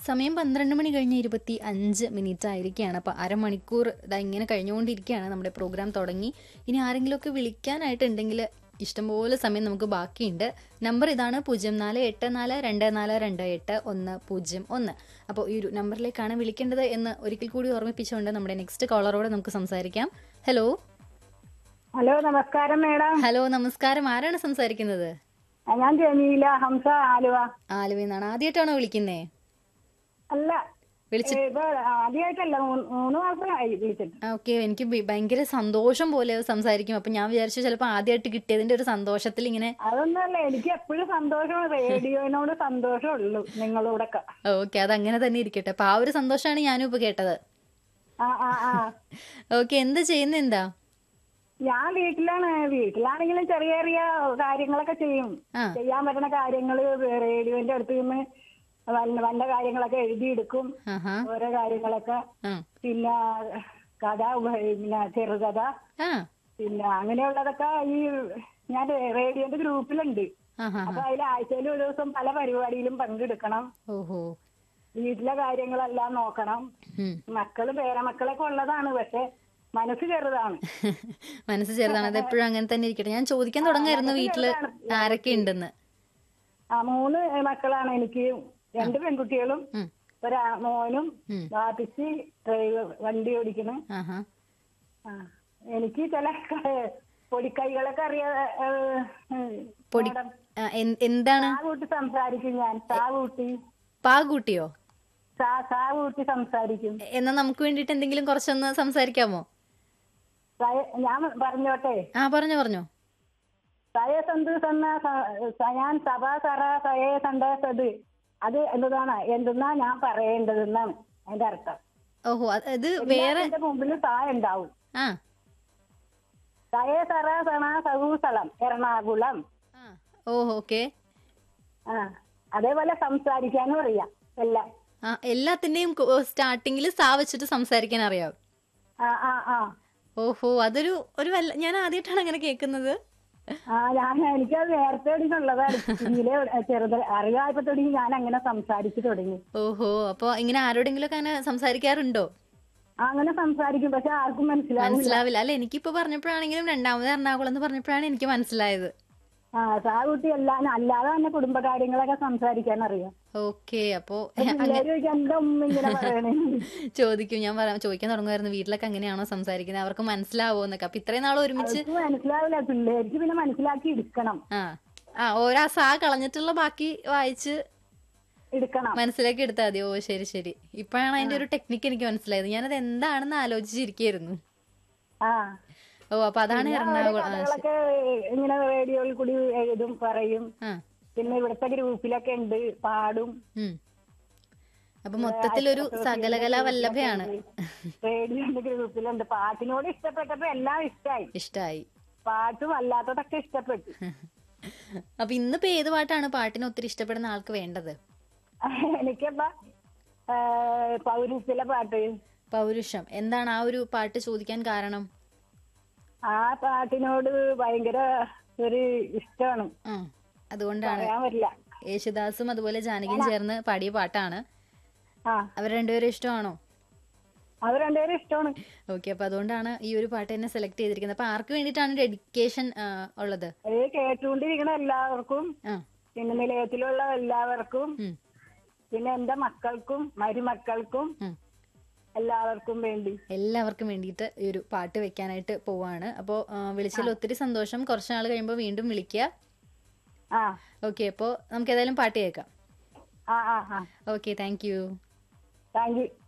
സമയം പന്ത്രണ്ട് മണി കഴിഞ്ഞ് ഇരുപത്തി അഞ്ച് മിനിറ്റ് ആയിരിക്കുകയാണ് അപ്പോൾ അരമണിക്കൂർ ഇതാ ഇങ്ങനെ കഴിഞ്ഞുകൊണ്ടിരിക്കുകയാണ് നമ്മുടെ പ്രോഗ്രാം തുടങ്ങി ഇനി ആരെങ്കിലുമൊക്കെ വിളിക്കാനായിട്ടുണ്ടെങ്കിൽ ഇഷ്ടംപോലെ സമയം നമുക്ക് ബാക്കിയുണ്ട് നമ്പർ ഇതാണ് പൂജ്യം നാല് എട്ട് നാല് രണ്ട് നാല് രണ്ട് എട്ട് ഒന്ന് പൂജ്യം ഒന്ന് അപ്പോൾ ഈ ഒരു നമ്പറിലേക്കാണ് വിളിക്കേണ്ടത് എന്ന് ഒരിക്കൽ കൂടി ഓർമ്മിപ്പിച്ചുകൊണ്ട് നമ്മുടെ നെക്സ്റ്റ് കോളറോട് നമുക്ക് സംസാരിക്കാം ഹലോ ഹലോ നമസ്കാരം മേഡം ഹലോ നമസ്കാരം ആരാണ് സംസാരിക്കുന്നത് ഞാൻ ജമീല ഹംസ ആലുവ ആലുവയിൽ നിന്നാണ് ആദ്യമായിട്ടാണോ വിളിക്കുന്നേ അല്ല വിളിച്ച് ഏ, ഇപ്പൊ ആദ്യമായിട്ടല്ല മൂന്ന് മൂന്ന് മാസമായി വിളിച്ചിട്ട് ഓക്കെ എനിക്ക് ബി- ഭയങ്കര സന്തോഷം പോലെ അത് സംസാരിക്കും അപ്പൊ ഞാൻ വിചാരിച്ചു ചിലപ്പോൾ ആദ്യമായിട്ട് കിട്ടിയതിന്റെ ഒരു സന്തോഷത്തിൽ ഇങ്ങനെ അതൊന്നുമല്ല എനിക്ക് എപ്പോഴും സന്തോഷമാണ് റേഡിയോനോട് സന്തോഷമുള്ളൂ നിങ്ങളോടൊക്കെ ഓക്കെ അത് അങ്ങനെ തന്നെ ഇരിക്കട്ടെ അപ്പൊ ആ ഒരു സന്തോഷമാണ് ഞാനും ഇപ്പൊ കേട്ടത് ആ ആ ആ ഓക്കെ എന്താ ചെയ്യുന്ന എന്താ ഞാൻ വീട്ടിലാണ് വീട്ടിലാണെങ്കിലും ചെറിയ ചെറിയ കാര്യങ്ങളൊക്കെ ചെയ്യും ആ. ചെയ്യാൻ പറ്റുന്ന കാര്യങ്ങള് റേഡിയോന്റെ അടുത്ത് നിന്ന് വല്ല വല്ല കാര്യങ്ങളൊക്കെ എഴുതിയെടുക്കും ആഹാ ഓരോ കാര്യങ്ങളൊക്കെ ആ പിന്നെ കഥ ഉപ- പിന്നെ ചെറുകഥ ആ പിന്നെ അങ്ങനെയുള്ളതൊക്കെ ഈ ഞാൻ റേഡിയോന്റെ ഗ്രൂപ്പിലുണ്ട് ആഹാ അപ്പൊ അതിൽ ആഴ്ചയിൽ ഒരു ദിവസം പല പരിപാടിയിലും പങ്കെടുക്കണം ഓഹോ വീട്ടിലെ കാര്യങ്ങളെല്ലാം നോക്കണം ഉം. മക്കളും പേരമക്കളൊക്കെ ഉള്ളതാണ് പക്ഷെ മനസ്സ് ചെറുതാണ് മനസ്സ് ചെറുതാണ് അത് എപ്പോഴും അങ്ങനെ തന്നെ ഇരിക്കട്ടെ ഞാൻ ചോദിക്കാൻ തുടങ്ങായിരുന്നു വീട്ടില് ആരൊക്കെ ഉണ്ടെന്ന് ആ മൂന്ന് മക്കളാണ് എനിക്ക് രണ്ട് പെൺകുട്ടികളും ഉം. ഒരാ മോനും ഉം. വാപ്പിച്ച് ഡ്രൈവർ വണ്ടി ഓടിക്കണം ആഹാ ആ എനിക്ക് ചില ക- പൊടിക്കൈകളൊക്കെ അറിയാ ഏ, ഏ, പൊടി മാഡം, ആ, എൻ- എന്താണ് സാ കൂട്ടി സംസാരിക്കും ഞാൻ സാ കൂട്ടി പാകൂട്ടിയോ സാ സാ കൂട്ടി സംസാരിക്കും എന്നാ നമുക്ക് വേണ്ടിട്ട് എന്തെങ്കിലും കുറച്ചൊന്ന് സംസാരിക്കാമോ സയ- ഞാൻ പറഞ്ഞോട്ടെ ആ പറഞ്ഞോ പറഞ്ഞോ സയ സന്ത് സന്ന സ- സയാൻ സഭ സറ സയേ സന്ദേശത് അത് എന്താണ് എന്തെന്നാ ഞാൻ പറയേണ്ടതെന്നാണ് അതിന്റെ അർത്ഥം ഓഹോ അത് ഇത് വേറെ എന്റെ മുമ്പിൽ സാ ഉണ്ടാവും ആ സയേ സറ സണ സഹൂസളം എറണാകുളം ആ ഓഹോ ഓക്കെ ആ അതേപോലെ സംസാരിക്കാനും അറിയാം എല്ലാം ആ എല്ലാത്തിന്റെയും സ്റ്റാർട്ടിങ്ങിൽ സാ വെച്ചിട്ട് സംസാരിക്കാൻ അറിയാം ആ ആ ആ ഓഹോ അതൊരു ഒരു വല്ല ഞാൻ ആദ്യമായിട്ടാണ് അങ്ങനെ കേൾക്കുന്നത് ആ ഞാൻ എനിക്കത് നേരത്തെ തുടങ്ങിയുള്ളതാണ് കുഞ്ഞിലെ ചെറുത് അറിയായപ്പോ തുടങ്ങി ഞാൻ അങ്ങനെ സംസാരിച്ചു തുടങ്ങി ഓഹോ അപ്പൊ ഇങ്ങനെ ആരോടെങ്കിലും ഒക്കെ അങ്ങനെ സംസാരിക്കാറുണ്ടോ ആ, അങ്ങനെ സംസാരിക്കും പക്ഷെ ആർക്കും മനസ്സിലാവില്ല മനസ്സിലാവില്ല അല്ല എനിക്കിപ്പോ പറഞ്ഞപ്പോഴാണെങ്കിലും രണ്ടാമത് എറണാകുളം എന്ന് പറഞ്ഞപ്പോഴാണ് എനിക്ക് മനസ്സിലായത് ആ സാ കുട്ടി എല്ലാം അല്ലാതെ തന്നെ കുടുംബകാര്യങ്ങളൊക്കെ സംസാരിക്കാൻ അറിയാം ഓക്കെ അപ്പോ പിള്ളേര് ചോദിക്കും എന്താ ഉമ്മ ഇങ്ങനെ പറയണേ ചോദിക്കും ഞാൻ പറയാം ചോദിക്കാൻ തുടങ്ങുമായിരുന്നു വീട്ടിലൊക്കെ അങ്ങനെയാണോ സംസാരിക്കുന്നത് അവർക്ക് മനസ്സിലാവോ എന്നൊക്കെ അപ്പൊ ഇത്രയും നാൾ ഒരുമിച്ച് അവർക്ക് മനസ്സിലാവില്ല പിള്ളേർക്ക് പിന്നെ മനസ്സിലാക്കി എടുക്കണം ആ ആ ഓരോ സാ കളഞ്ഞിട്ടുള്ള ബാക്കി വായിച്ച് എടുക്കണം മനസ്സിലാക്കി എടുത്താൽ മതി ഓ ശരി ശരി ഇപ്പോഴാണ് അതിന്റെ ഒരു ടെക്നിക്ക് എനിക്ക് മനസ്സിലായത് ഞാനത് എന്താണെന്ന് ആലോചിച്ചിരിക്കായിരുന്നു ആ ഓ അപ്പൊ അതാണ് പിന്നെ ഓരോ എറണാകുളം ആ, ശരി. കഥകളൊക്കെ ഇങ്ങനെ റേഡിയോയിൽ കൂടി എഴുതും പറയും ആ പിന്നെ ഇവിടുത്തെ ഗ്രൂപ്പിലൊക്കെ ഉണ്ട് പാടും ഉം. അപ്പൊ മൊത്തത്തിലൊരു സകലകലാ വല്ലഭയാണ് റേഡിയോന്റെ ഗ്രൂപ്പിലുണ്ട് പാട്ടിനോട് ഇഷ്ടപ്പെട്ടപ്പോ എല്ലാം ഇഷ്ടമായി ഇഷ്ടായി പാട്ടും അല്ലാത്തതൊക്കെ ഇഷ്ടപ്പെട്ടു അപ്പൊ ഇന്നിപ്പോ ഏത് പാട്ടാണ് പാട്ടിന് ഒത്തിരി ഇഷ്ടപ്പെടുന്ന ആൾക്ക് വേണ്ടത് എനിക്കിപ്പോ ആ, പൗരസ്യത്തിലെ പാട്ട് പൗരുഷം എന്താണ് ആ ഒരു പാട്ട് ചോദിക്കാൻ കാരണം ആ പാട്ടിനോട് ഭയങ്കര ഒരു ഇഷ്ടമാണ് ആ അതുകൊണ്ടാണ് പറയാൻ പറ്റില്ല യേശുദാസും അതുപോലെ ജാനകിയും ചേർന്ന് പാടിയ പാട്ടാണ് ആ അവർ രണ്ടുപേരും ഇഷ്ടമാണോ അത് രണ്ടുപേരും ഇഷ്ടമാണ് ഓക്കെ അപ്പൊ അതുകൊണ്ടാണ് ഈ ഒരു പാട്ട് തന്നെ സെലക്ട് ചെയ്തിരിക്കുന്നത് അപ്പൊ ആർക്ക് വേണ്ടിയിട്ടാണ് ഡെഡിക്കേഷൻ ഉള്ളത് അത് കേട്ടുകൊണ്ടിരിക്കണ എല്ലാവർക്കും ആ പിന്നെ നിലയത്തിലുള്ള എല്ലാവർക്കും ഉം, പിന്നെ എന്റെ മക്കൾക്കും മരുമക്കൾക്കും ഉം. എല്ലാവർക്കും വേണ്ടി എല്ലാവർക്കും വേണ്ടിയിട്ട് ഈ ഒരു പാട്ട് വെക്കാനായിട്ട് പോവാണ് അപ്പോൾ വിളിച്ചതിൽ ഒത്തിരി സന്തോഷം കുറച്ച് നാൾ കഴിയുമ്പോൾ വീണ്ടും വിളിക്കുക ആ ഓക്കെ അപ്പോൾ നമുക്ക് ഏതായാലും പാട്ട് കേൾക്കാം ആ ആ ആ okay thank you thank U